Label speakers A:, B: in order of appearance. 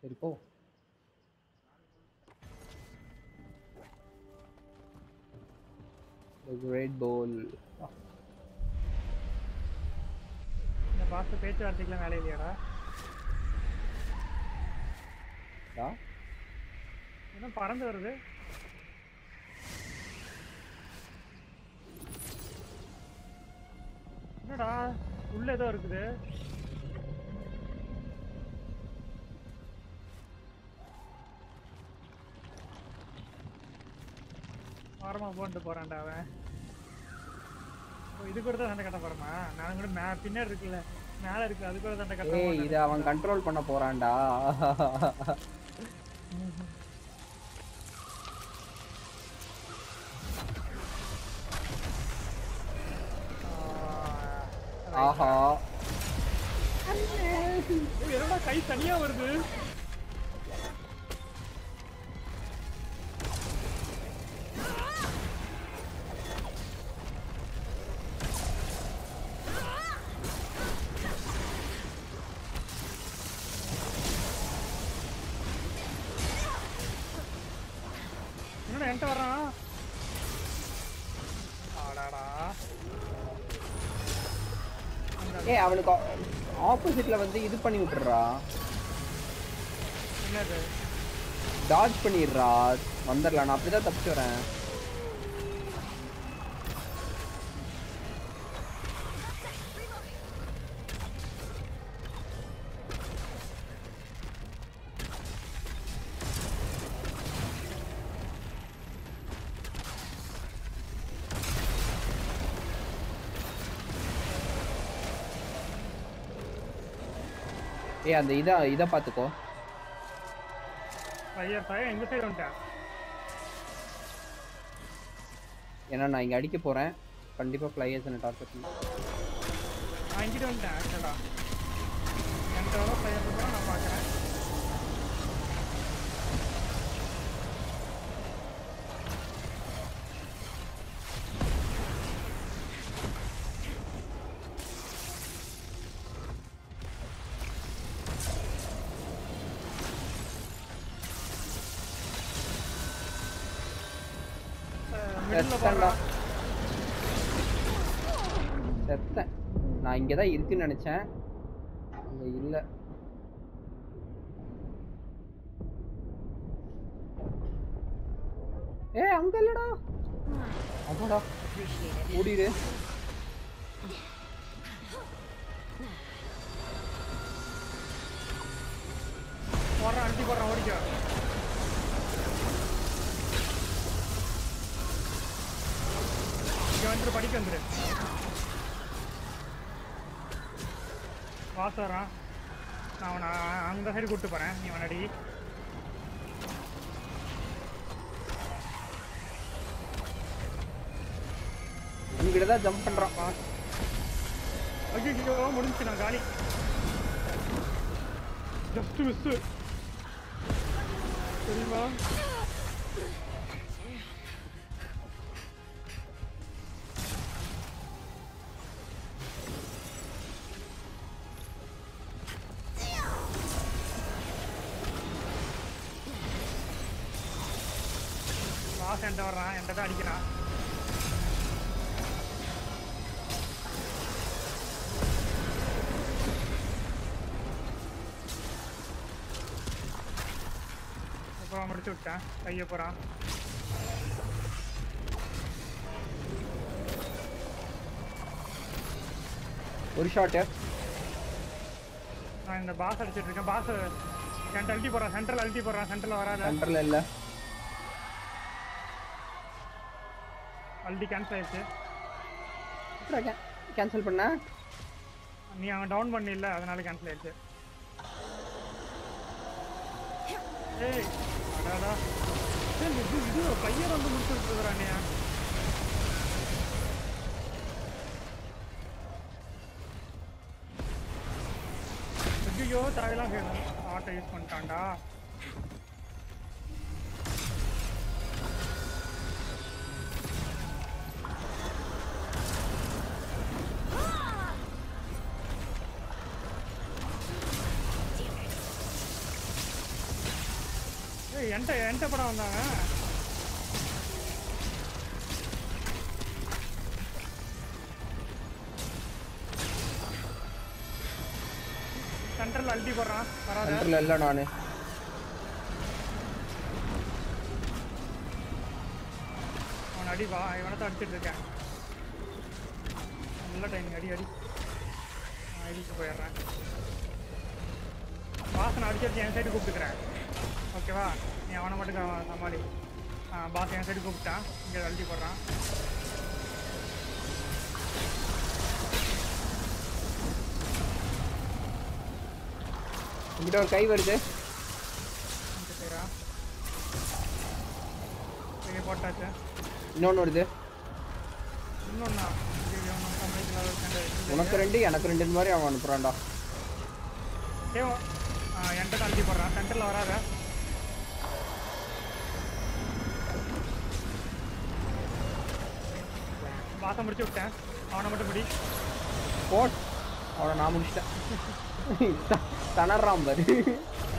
A: சரி போ கிரேட் போல்
B: இந்த பாஸ் பேச்சுவார்த்தைக்கெல்லாம் வேலை இல்லையாடா என்ன பறந்து வருது என்னடா உள்ள ஏதோ இருக்குது ஓரமா போன்ட்டு போறான்டா அவன் ஓ, இது கூட தான் சண்டை கட்ட போறமா நான் கூட மே பின்னாடி இருக்குல்ல மேல இருக்கு அது கூட சண்டை கட்ட
A: ஏய் இதை அவன் கண்ட்ரோல் பண்ண போறான்டா ஆஹா
B: ஏய், என்னடா கை தனியா வருது என்னடா என்கிட்ட வர்றான் ஆடாடா
A: ஏய் அவனுக்கு ஆப்போசிட்ல வந்து இது பண்ணி விட்டுறா
B: என்னது
A: டாஜ் பண்ணிடுறா வந்துடலாம் நான் அப்படிதான் தப்பிச்சு வரேன் ஏய் அந்த இதை இதை பார்த்துக்கோ
B: ஃபயர் ஃபயர் எங்க சைடு வந்துட்டேன்
A: ஏன்னா நான் இங்கே அடிக்க போகிறேன் கண்டிப்பாக ஃப்ளையர்ஸ் என்ன டார்கெட் பண்ணி
B: நான் இங்கிட்டு வந்துட்டேன் ஆக்சுவலா என்கிட்ட வர ஃபயர் இருக்கா நான் பார்க்குறேன் மிடில்
A: செத்தேன்டா
B: போடுறான்
A: செத்தேன் நான் இங்கே தான் இருக்குன்னு நினச்சேன் அங்கே இல்லை ஏ அங்க இல்லடா அடடா ஓடிடு
B: போடுறான் அழுத்தி போடுறான் ஓடிக்க இங்க வந்துரு படிக்க வந்துரு வாசு வர்றான் நான் அவனை அ- அந்த சைடு கூப்பிட்டு போறேன் நீ முன்னாடி
A: இங்கிட்ட தான் ஜம்ப் பண்ணுறான்
B: ஐயோ முடிஞ்சு நான் காலி ஜஸ்ட் மிஸ் தெரியுமா வாசம் என்கிட்ட வர்றான் என்கிட்ட தான் அடிக்கிறான் இப்போ முடிச்சு விட்டேன் கையை போகிறான்
A: ஒரு ஷாட்டு
B: நான் இந்த பாஸ் அடிச்சிட்டு இருக்கேன் பாஸ் என்கிட்ட அழுத்தி போடுறான் சென்ட்ரல் அழுத்தி போடுறான் சென்ட்ரல் வராத
A: சென்டரில் இல்லை
B: அழுத்தி கேன்சல் ஆயிடுச்சு
A: கேன்சல் பண்ண
B: நீ அவன் டவுன் பண்ணில அதனால கேன்சல் ஆயிடுச்சு ஏய் அடாடா ஏய், இது இது பையன் வந்து முடிச்சு விட்டுருக்குறானே ஐயோ தரையெல்லாம் கேட்கும் ஆட்டோ யூஸ் பண்ணிட்டான்டா ஏய் என்கிட்ட என்கிட்ட படம் வந்தாங்க சென்டர்ல அல்டி போடுறான் வராத
A: சென்டர்ல இல்ல நானு
B: அவன் அடி வா இவனை தான் அடிச்சிட்டு இருக்கேன் நல்ல டைம் அடி அடி நான் இதுக்கு போயிடுறேன் வாசனை அடிச்சிட்டு என் சைடு கூப்பிட்டுக்கிறேன் ஓகேவா நீ அவனை மட்டும் கவ- சமாளி ஆ பாஸ் என் சைடு கூப்பிட்டான் இங்கே அழுத்தி போடுறான்
A: இங்கிட்ட ஒரு கை வருது
B: இங்கே செய்கிறா இங்கே போட்டாச்சு
A: இன்னொன்னு வருது
B: இன்னொன்னா இது ஒன்றும் சமாளிக்கல
A: உனக்கு ரெண்டு எனக்கு ரெண்டு மாதிரி அவன் அனுப்புறான்டா
B: ஏ என்கிட்ட தான் அழுத்தி போடுறான் சென்டரில் வராத பாசம் முடிச்சு விட்டேன் அவனை மட்டும் பிடி
A: போட் அவனை நான் முடிச்சிட்டேன் த- தணறான் பாரு